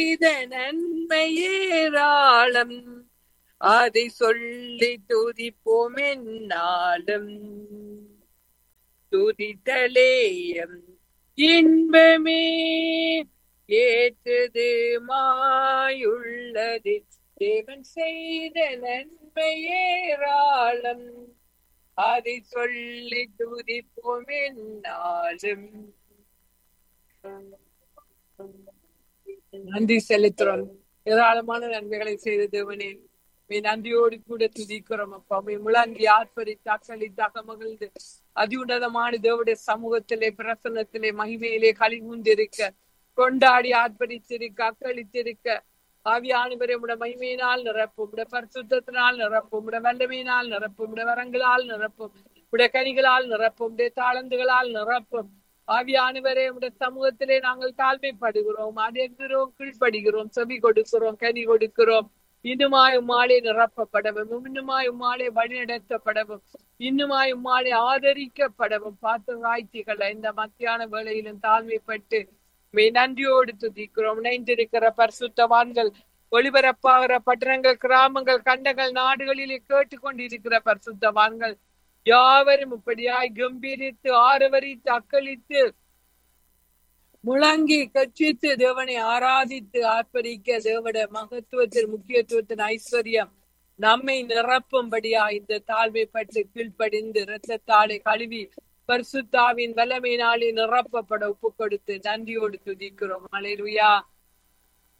செய்த நன்மையேராளம் அதை சொல்லி துதிப்போம் என்னாலும் துதித்தலேயம் இன்பமே ஏற்றது மாயுள்ளது தேவன் செய்த நன்மையேராளம் அதை சொல்லி துதிப்போம் என்னாலும் நன்றி செலுத்துறோம் ஏராளமான நன்மைகளை செய்த தேவனே மே நன்றியோடு கூட துதிக்கிறோம் அப்பா மே முழங்கி ஆர்ப்பரித்து அக்களித்தாக மகிழ்ந்து அதி உன்னதமான தேவடைய சமூகத்திலே பிரசன்னத்திலே மகிமையிலே கலிகுந்திருக்க கொண்டாடி ஆர்ப்பரித்திருக்க அக்களித்திருக்க ஆவியானவரை உட மகிமையினால் நிரப்பும் உட பரிசுத்தத்தினால் நிரப்பும் உட வல்லமையினால் நிரப்பும் உட வரங்களால் நிரப்பும் உட கனிகளால் நிரப்பும் உடைய தாளந்துகளால் நிரப்பும் ஆவியானவரே உடைய சமூகத்திலே நாங்கள் தாழ்மைப்படுகிறோம் அடைகிறோம் கீழ்ப்படுகிறோம் செவி கொடுக்கிறோம் கனி கொடுக்கிறோம் இன்னுமாய் உம்மாலே நிரப்பப்படவும் இன்னுமாய் உம்மாலே வழிநடத்தப்படவும் இன்னுமாய் உம்மாலே ஆதரிக்கப்படவும் பார்த்து வாய்த்திகளை இந்த மத்தியான வேளையிலும் தாழ்மைப்பட்டு மே நன்றியோடு துதிக்கிறோம் இணைந்திருக்கிற பரிசுத்தவான்கள் ஒளிபரப்பாகிற பட்டணங்கள் கிராமங்கள் கண்டங்கள் நாடுகளிலே கேட்டுக்கொண்டிருக்கிற பரிசுத்தவான்கள் யாவரும் இப்படியாய் கம்பீரித்து ஆரவரித்து அக்களித்து முழங்கி கட்சித்து தேவனை ஆராதித்து ஆர்ப்பரிக்க தேவட மகத்துவத்தின் முக்கியத்துவத்தின் ஐஸ்வர்யம் நம்மை நிரப்பும்படியா இந்த தாழ்மைப்பட்டு கீழ்ப்படிந்து இரத்தத்தாளை கழுவி பரிசுத்தாவின் வல்லமையினாலே நிரப்பப்பட ஒப்பு கொடுத்து நன்றியோடு துதிக்கிறோம் அலைருயா